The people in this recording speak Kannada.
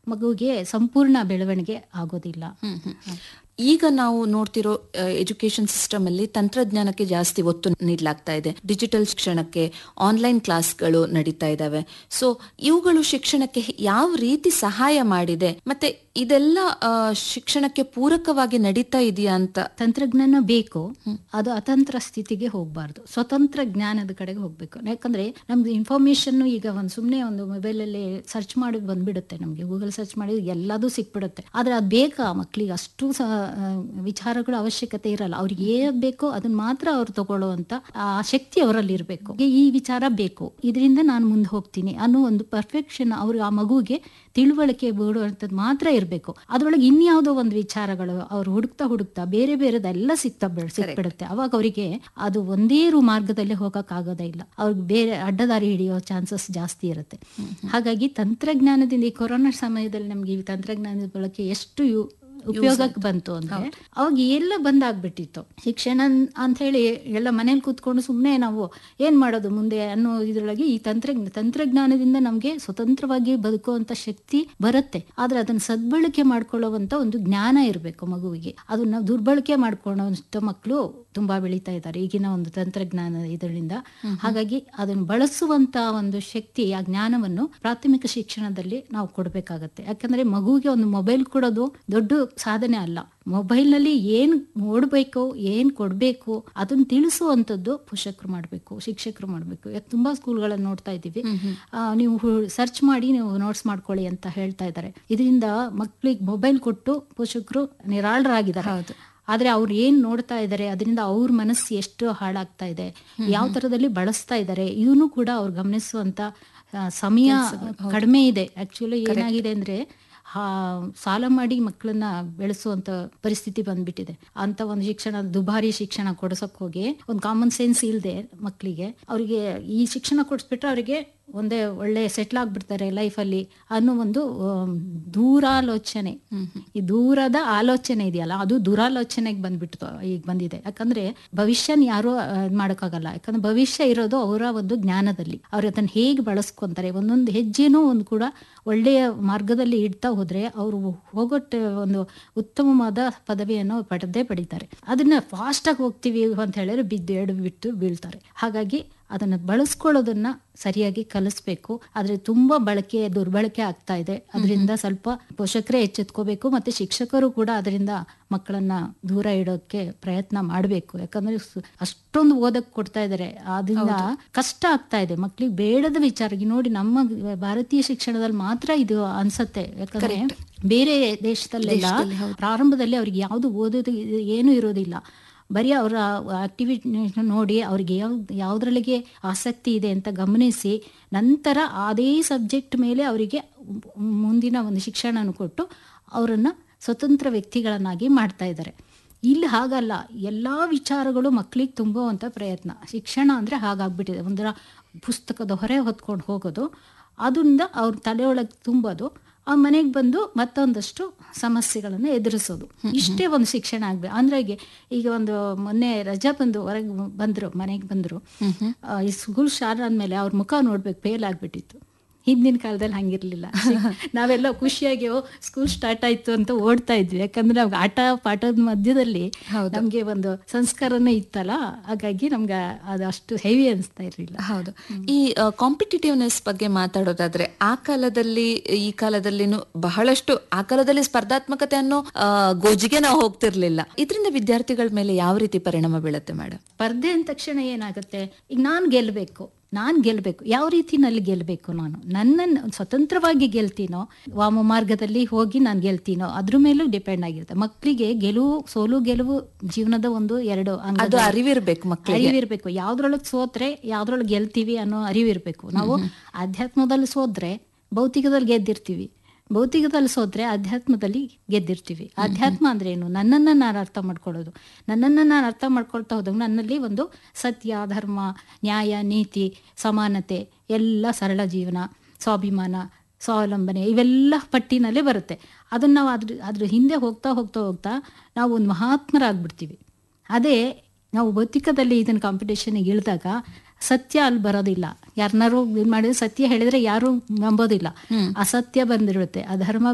ಮಗುವಿಗೆ ಸಂಪೂರ್ಣ ಬೆಳವಣಿಗೆ ಆಗೋದಿಲ್ಲ ಹ್ಮ್, ಹ್ಮ್. ಈಗ ನಾವು ನೋಡ್ತಿರೋ ಎಜುಕೇಶನ್ ಸಿಸ್ಟಮ್ ಅಲ್ಲಿ ತಂತ್ರಜ್ಞಾನಕ್ಕೆ ಜಾಸ್ತಿ ಒತ್ತು ನೀಡಲಾಗ್ತಾ ಇದೆ ಡಿಜಿಟಲ್ ಶಿಕ್ಷಣಕ್ಕೆ ಆನ್ಲೈನ್ ಕ್ಲಾಸ್ಗಳು ನಡೀತಾ ಇದಾವೆ ಸೊ ಇವುಗಳು ಶಿಕ್ಷಣಕ್ಕೆ ಯಾವ ರೀತಿ ಸಹಾಯ ಮಾಡಿದೆ ಮತ್ತೆ ಇದೆಲ್ಲ ಆ, ಶಿಕ್ಷಣಕ್ಕೆ ಪೂರಕವಾಗಿ ನಡೀತಾ ಇದೆಯಾ ಅಂತ ತಂತ್ರಜ್ಞಾನ ಬೇಕು ಅದು ಅತಂತ್ರ ಸ್ಥಿತಿಗೆ ಹೋಗಬಾರ್ದು ಸ್ವತಂತ್ರ ಜ್ಞಾನದ ಕಡೆಗೆ ಹೋಗ್ಬೇಕು ಯಾಕಂದ್ರೆ ನಮ್ದು ಇನ್ಫಾರ್ಮೇಶನ್ ಈಗ ಒಂದು ಸುಮ್ಮನೆ ಒಂದು ಮೊಬೈಲ್ ಅಲ್ಲಿ ಸರ್ಚ್ ಮಾಡಿ ಬಂದ್ಬಿಡುತ್ತೆ ನಮ್ಗೆ ಗೂಗಲ್ ಸರ್ಚ್ ಮಾಡಿ ಎಲ್ಲದೂ ಸಿಕ್ಬಿಡುತ್ತೆ ಆದ್ರೆ ಅದು ಬೇಕಾ ಮಕ್ಳಿಗೆ ಅಷ್ಟು ಸ- ಆ, ವಿಚಾರಗಳ ಅವಶ್ಯಕತೆ ಇರಲ್ಲ ಅವ್ರಿಗೆ ಏನ್ ಬೇಕೋ ಅದನ್ನ ಮಾತ್ರ ಅವ್ರು ತಗೊಳ್ಳುವಂತ ಆ ಶಕ್ತಿ ಅವರಲ್ಲಿ ಇರಬೇಕು ಈ ವಿಚಾರ ಬೇಕು ಇದರಿಂದ ನಾನು ಮುಂದೆ ಹೋಗ್ತೀನಿ ಅನ್ನೋ ಒಂದು ಪರ್ಫೆಕ್ಷನ್ ಅವ್ರು ಆ ಮಗುವಿಗೆ ತಿಳುವಳಿಕೆ ಬಿಡುವಂಥದ್ದು ಮಾತ್ರ ಇರಬೇಕು ಅದ್ರೊಳಗೆ ಇನ್ಯಾವುದೋ ಒಂದು ವಿಚಾರಗಳು ಅವ್ರು ಹುಡುಕ್ತಾ ಹುಡುಕ್ತಾ ಬೇರೆ ಬೇರೆದೆಲ್ಲ ಸಿಗ್ತಾ ಬಿಡ್- ಸಿಕ್ಬಿಡುತ್ತೆ ಅವಾಗ ಅವರಿಗೆ ಅದು ಒಂದೇ ರು ಮಾರ್ಗದಲ್ಲಿ ಹೋಗಕ್ ಆಗೋದೇ ಇಲ್ಲ ಅವ್ರಿಗೆ ಬೇರೆ ಅಡ್ಡದಾರಿ ಹಿಡಿಯೋ ಚಾನ್ಸಸ್ ಜಾಸ್ತಿ ಇರುತ್ತೆ ಹಾಗಾಗಿ ತಂತ್ರಜ್ಞಾನದಿಂದ ಈ ಕೊರೋನಾ ಸಮಯದಲ್ಲಿ ನಮ್ಗೆ ಈ ತಂತ್ರಜ್ಞಾನದ ಬಳಕೆ ಎಷ್ಟು ಯು- ಉಪಯೋಗಕ್ಕೆ ಬಂತು ಅಂದ್ರೆ ಅವಾಗ ಎಲ್ಲ ಬಂದಾಗ್ಬಿಟ್ಟಿತ್ತು ಶಿಕ್ಷಣ ಅಂತ ಹೇಳಿ ಎಲ್ಲ ಮನೇಲಿ ಕೂತ್ಕೊಂಡು ಸುಮ್ಮನೆ ನಾವು ಏನ್ ಮಾಡೋದು ಮುಂದೆ ಅನ್ನೋ ಇದ್ರೊಳಗೆ ಈ ತಂತ್ರಜ್ಞ ತಂತ್ರಜ್ಞಾನದಿಂದ ನಮ್ಗೆ ಸ್ವತಂತ್ರವಾಗಿ ಬದುಕುವಂತ ಶಕ್ತಿ ಬರುತ್ತೆ ಆದ್ರೆ ಅದನ್ನ ಸದ್ಬಳಕೆ ಮಾಡ್ಕೊಳ್ಳುವಂತ ಒಂದು ಜ್ಞಾನ ಇರಬೇಕು ಮಗುವಿಗೆ ಅದನ್ನ ದುರ್ಬಳಕೆ ಮಾಡ್ಕೊಳ್ಳೋಂಥ ಮಕ್ಕಳು ತುಂಬಾ ಬೆಳೀತಾ ಇದ್ದಾರೆ ಈಗಿನ ಒಂದು ತಂತ್ರಜ್ಞಾನ ಇದರಿಂದ ಹಾಗಾಗಿ ಅದನ್ನು ಬಳಸುವಂತ ಒಂದು ಶಕ್ತಿ ಆ ಜ್ಞಾನವನ್ನು ಪ್ರಾಥಮಿಕ ಶಿಕ್ಷಣದಲ್ಲಿ ನಾವು ಕೊಡ್ಬೇಕಾಗತ್ತೆ ಯಾಕಂದ್ರೆ ಮಗುವಿಗೆ ಒಂದು ಮೊಬೈಲ್ ಕೊಡೋದು ದೊಡ್ಡ ಸಾಧನೆ ಅಲ್ಲ ಮೊಬೈಲ್ ನಲ್ಲಿ ಏನ್ ನೋಡ್ಬೇಕು ಏನ್ ಕೊಡ್ಬೇಕು ಅದನ್ನ ತಿಳಿಸುವಂತದ್ದು ಪೋಷಕರು ಮಾಡ್ಬೇಕು ಶಿಕ್ಷಕರು ಮಾಡ್ಬೇಕು ಯಾಕೆ ತುಂಬಾ ಸ್ಕೂಲ್ಗಳನ್ನ ನೋಡ್ತಾ ಇದ್ದೀವಿ ಆ, ನೀವು ಸರ್ಚ್ ಮಾಡಿ ನೀವು ನೋಟ್ಸ್ ಮಾಡ್ಕೊಳ್ಳಿ ಅಂತ ಹೇಳ್ತಾ ಇದ್ದಾರೆ ಇದರಿಂದ ಮಕ್ಳಿಗೆ ಮೊಬೈಲ್ ಕೊಟ್ಟು ಪೋಷಕರು ನಿರಾಳರಾಗಿದ್ದಾರೆ ಹೌದು. ಆದ್ರೆ ಅವ್ರು ಏನ್ ನೋಡ್ತಾ ಇದ್ದಾರೆ ಅದರಿಂದ ಅವ್ರ ಮನಸ್ಸು ಎಷ್ಟು ಹಾಳಾಗ್ತಾ ಇದೆ ಯಾವ ತರದಲ್ಲಿ ಬಳಸ್ತಾ ಇದ್ದಾರೆ ಇದನ್ನು ಕೂಡ ಅವ್ರು ಗಮನಿಸುವಂತ ಆ, ಸಮಯ ಕಡಿಮೆ ಇದೆ ಆಕ್ಚುಲಿ ಏನಾಗಿದೆ ಅಂದ್ರೆ ಹಾ ಸಾಲ ಮಾಡಿ ಮಕ್ಕಳನ್ನ ಬೆಳೆಸುವಂತ ಪರಿಸ್ಥಿತಿ ಬಂದ್ಬಿಟ್ಟಿದೆ ಅಂತ ಒಂದು ಶಿಕ್ಷಣ ದುಬಾರಿ ಶಿಕ್ಷಣ ಕೊಡ್ಸಕ್ ಹೋಗಿ ಒಂದು ಕಾಮನ್ ಸೆನ್ಸ್ ಇಲ್ಲದೆ ಮಕ್ಕಳಿಗೆ ಅವರಿಗೆ ಈ ಶಿಕ್ಷಣ ಕೊಡಿಸ್ಬಿಟ್ರೆ ಅವರಿಗೆ ಒಂದೇ ಒಳ್ಳೆ ಸೆಟ್ಲ್ ಆಗ್ಬಿಡ್ತಾರೆ ಲೈಫಲ್ಲಿ ಅನ್ನೋ ಒಂದು ಆಮ್, ದೂರಾಲೋಚನೆ ಈ ದೂರದ ಆಲೋಚನೆ ಇದೆಯಲ್ಲ ಅದು ದುರಾಲೋಚನೆಗೆ ಬಂದ್ಬಿಟ್ಟು ಈಗ ಬಂದಿದೆ ಯಾಕಂದ್ರೆ ಭವಿಷ್ಯನ ಯಾರು ಮಾಡೋಕ್ಕಾಗಲ್ಲ ಯಾಕಂದ್ರೆ ಭವಿಷ್ಯ ಇರೋದು ಅವರ ಒಂದು ಜ್ಞಾನದಲ್ಲಿ ಅವ್ರು ಅದನ್ನ ಹೇಗೆ ಬಳಸ್ಕೊಂತಾರೆ ಒಂದೊಂದು ಹೆಜ್ಜೆನೂ ಒಂದು ಕೂಡ ಒಳ್ಳೆಯ ಮಾರ್ಗದಲ್ಲಿ ಇಡ್ತಾ ಹೋದ್ರೆ ಅವರು ಹೋಗೋಟ್ ಒಂದು ಉತ್ತಮವಾದ ಪದವಿಯನ್ನು ಪಡೆದೇ ಪಡಿತಾರೆ ಅದನ್ನ ಫಾಸ್ಟ್ ಆಗಿ ಹೋಗ್ತೀವಿ ಅಂತ ಹೇಳಿದ್ರೆ ಬಿದ್ದು ಎಡು ಬಿಟ್ಟು ಬೀಳ್ತಾರೆ ಹಾಗಾಗಿ ಅದನ್ನ ಬಳಸ್ಕೊಳ್ಳೋದನ್ನ ಸರಿಯಾಗಿ ಕಲಿಸ್ಬೇಕು ಆದ್ರೆ ತುಂಬಾ ಬಳಕೆ ದುರ್ಬಳಕೆ ಆಗ್ತಾ ಇದೆ ಅದರಿಂದ ಸ್ವಲ್ಪ ಪೋಷಕರೇ ಎಚ್ಚೆತ್ಕೋಬೇಕು ಮತ್ತೆ ಶಿಕ್ಷಕರು ಕೂಡ ಅದರಿಂದ ಮಕ್ಕಳನ್ನ ದೂರ ಇಡೋಕೆ ಪ್ರಯತ್ನ ಮಾಡಬೇಕು ಯಾಕಂದ್ರೆ ಸು- ಅಷ್ಟೊಂದು ಓದಕ್ ಕೊಡ್ತಾ ಇದ್ದಾರೆ ಅದರಿಂದ ಕಷ್ಟ ಆಗ್ತಾ ಇದೆ ಮಕ್ಳಿಗೆ ಬೇಡದ ವಿಚಾರ ಈಗ ನೋಡಿ ನಮ್ಮ ಭಾರತೀಯ ಶಿಕ್ಷಣದಲ್ಲಿ ಮಾತ್ರ ಇದು ಅನ್ಸತ್ತೆ ಯಾಕಂದ್ರೆ ಬೇರೆ ದೇಶದಲ್ಲೆಲ್ಲ ಪ್ರಾರಂಭದಲ್ಲಿ ಅವ್ರಿಗೆ ಯಾವ್ದು ಓದೋದು ಇದು ಏನೂ ಇರೋದಿಲ್ಲ ಬರೀ ಅವರ ಆಕ್ಟಿವಿಟಿ ನೋಡಿ ಅವ್ರಿಗೆ ಯಾವ ಯಾವುದ್ರಲ್ಲಿಗೆ ಆಸಕ್ತಿ ಇದೆ ಅಂತ ಗಮನಿಸಿ ನಂತರ ಅದೇ ಸಬ್ಜೆಕ್ಟ್ ಮೇಲೆ ಅವರಿಗೆ ಮುಂದಿನ ಒಂದು ಶಿಕ್ಷಣನ ಕೊಟ್ಟು ಅವರನ್ನು ಸ್ವತಂತ್ರ ವ್ಯಕ್ತಿಗಳನ್ನಾಗಿ ಮಾಡ್ತಾ ಇದ್ದಾರೆ ಇಲ್ಲಿ ಹಾಗಲ್ಲ ಎಲ್ಲ ವಿಚಾರಗಳು ಮಕ್ಕಳಿಗೆ ತುಂಬುವಂಥ ಪ್ರಯತ್ನ ಶಿಕ್ಷಣ ಅಂದರೆ ಹಾಗಾಗ್ಬಿಟ್ಟಿದೆ ಒಂಥರ ಪುಸ್ತಕದ ಹೊರೆ ಹೊತ್ಕೊಂಡು ಹೋಗೋದು ಅದರಿಂದ ಅವ್ರ ತಲೆಯೊಳಗೆ ತುಂಬೋದು ಆ ಮನೆಗೆ ಬಂದು ಮತ್ತೊಂದಷ್ಟು ಸಮಸ್ಯೆಗಳನ್ನು ಎದುರಿಸೋದು ಇಷ್ಟೇ ಒಂದು ಶಿಕ್ಷಣ ಆಗ್ಬೇಕು ಅಂದ್ರೆ ಈಗ ಈಗ ಒಂದು ಮೊನ್ನೆ ರಜಾ ಬಂದು ಹೊರಗೆ ಬಂದ್ರು ಮನೆಗೆ ಬಂದ್ರು ಆ, ಈ ಸ್ಕೂಲ್ ಸ್ಟಾರ್ಟ್ ಆದ್ಮೇಲೆ ಅವ್ರ ಮುಖ ನೋಡ್ಬೇಕು ಫೇಲ್ ಆಗ್ಬಿಟ್ಟಿತ್ತು ಹಿಂದಿನ ಕಾಲದಲ್ಲಿ ಹಂಗಿರ್ಲಿಲ್ಲ ನಾವೆಲ್ಲ ಖುಷಿಯಾಗಿ ಓ ಸ್ಕೂಲ್ ಸ್ಟಾರ್ಟ್ ಆಯ್ತು ಅಂತ ಓಡ್ತಾ ಇದ್ವಿ ಯಾಕಂದ್ರೆ ನಮ್ಗೆ ಆಟ ಪಾಠದ ಮಧ್ಯದಲ್ಲಿ ನಮ್ಗೆ ಒಂದು ಸಂಸ್ಕಾರನೇ ಇತ್ತಲ್ಲ ಹಾಗಾಗಿ ನಮ್ಗೆ ಅದು ಅಷ್ಟು ಹೆವಿ ಅನಿಸ್ತಾ ಇರಲಿಲ್ಲ ಹೌದು ಈ ಕಾಂಪಿಟೇಟಿವ್ನೆಸ್ ಬಗ್ಗೆ ಮಾತಾಡೋದಾದ್ರೆ ಆ ಕಾಲದಲ್ಲಿ ಈ ಕಾಲದಲ್ಲಿನೂ ಬಹಳಷ್ಟು ಆ ಕಾಲದಲ್ಲಿ ಸ್ಪರ್ಧಾತ್ಮಕತೆ ಅನ್ನೋ ಆ, ಗೋಜಿಗೆ ನಾವು ಹೋಗ್ತಿರ್ಲಿಲ್ಲ ಇದರಿಂದ ವಿದ್ಯಾರ್ಥಿಗಳ ಮೇಲೆ ಯಾವ ರೀತಿ ಪರಿಣಾಮ ಬೀಳುತ್ತೆ ಮೇಡಮ್ ಸ್ಪರ್ಧೆ ಅಂದ ತಕ್ಷಣ ಏನಾಗುತ್ತೆ ಈಗ ನಾನು ಗೆಲ್ಲಬೇಕು ನಾನು ಗೆಲ್ಲಬೇಕು ಯಾವ ರೀತಿನಲ್ಲಿ ಗೆಲ್ಲಬೇಕು ನಾನು ನನ್ನನ್ನು ಸ್ವತಂತ್ರವಾಗಿ ಗೆಲ್ತೀನೋ ವಾಮ ಮಾರ್ಗದಲ್ಲಿ ಹೋಗಿ ನಾನು ಗೆಲ್ತೀನೋ ಅದ್ರ ಮೇಲೂ ಡಿಪೆಂಡ್ ಆಗಿರುತ್ತೆ ಮಕ್ಕಳಿಗೆ ಗೆಲುವು ಸೋಲು ಗೆಲುವು ಜೀವನದ ಒಂದು ಎರಡು ಅಂಗ ಅದು ಅರಿವಿರ್ಬೇಕು ಮಕ್ಕಳಿಗೆ ಅರಿವಿರ್ಬೇಕು ಯಾವ್ದ್ರೊಳಗೆ ಸೋತ್ರೆ ಯಾವ್ದ್ರೊಳಗೆ ಗೆಲ್ತೀವಿ ಅನ್ನೋ ಅರಿವಿರ್ಬೇಕು ನಾವು ಅಧ್ಯಾತ್ಮದಲ್ಲಿ ಸೋದ್ರೆ ಭೌತಿಕದಲ್ಲಿ ಗೆದ್ದಿರ್ತೀವಿ ಭೌತಿಕದಲ್ಲಿ ಸೋತ್ರೆ ಅಧ್ಯಾತ್ಮದಲ್ಲಿ ಗೆದ್ದಿರ್ತೀವಿ ಅಧ್ಯಾತ್ಮ ಅಂದ್ರೆ ಏನು ನನ್ನನ್ನು ನಾನು ಅರ್ಥ ಮಾಡ್ಕೊಳ್ಳೋದು ನನ್ನನ್ನು ನಾನು ಅರ್ಥ ಮಾಡ್ಕೊಳ್ತಾ ಹೋದಾಗ ನನ್ನಲ್ಲಿ ಒಂದು ಸತ್ಯ ಧರ್ಮ ನ್ಯಾಯ ನೀತಿ ಸಮಾನತೆ ಎಲ್ಲ ಸರಳ ಜೀವನ ಸ್ವಾಭಿಮಾನ ಸ್ವಾವಲಂಬನೆ ಇವೆಲ್ಲ ಪಟ್ಟಿನಲ್ಲೇ ಬರುತ್ತೆ ಅದನ್ನು ನಾವು ಅದ್ರ ಅದ್ರ ಹಿಂದೆ ಹೋಗ್ತಾ ಹೋಗ್ತಾ ಹೋಗ್ತಾ ನಾವು ಒಂದು ಮಹಾತ್ಮರಾಗ್ಬಿಡ್ತೀವಿ ಅದೇ ನಾವು ಭೌತಿಕದಲ್ಲಿ ಇದನ್ನ ಕಾಂಪಿಟೇಷನ್ಗೆ ಇಳಿದಾಗ ಸತ್ಯ ಅಲ್ಲಿ ಬರೋದಿಲ್ಲ ಯಾರನ್ನಾರು ಇದು ಮಾಡಿದ್ರೆ ಸತ್ಯ ಹೇಳಿದ್ರೆ ಯಾರು ನಂಬೋದಿಲ್ಲ ಅಸತ್ಯ ಬಂದಿರುತ್ತೆ ಅಧರ್ಮ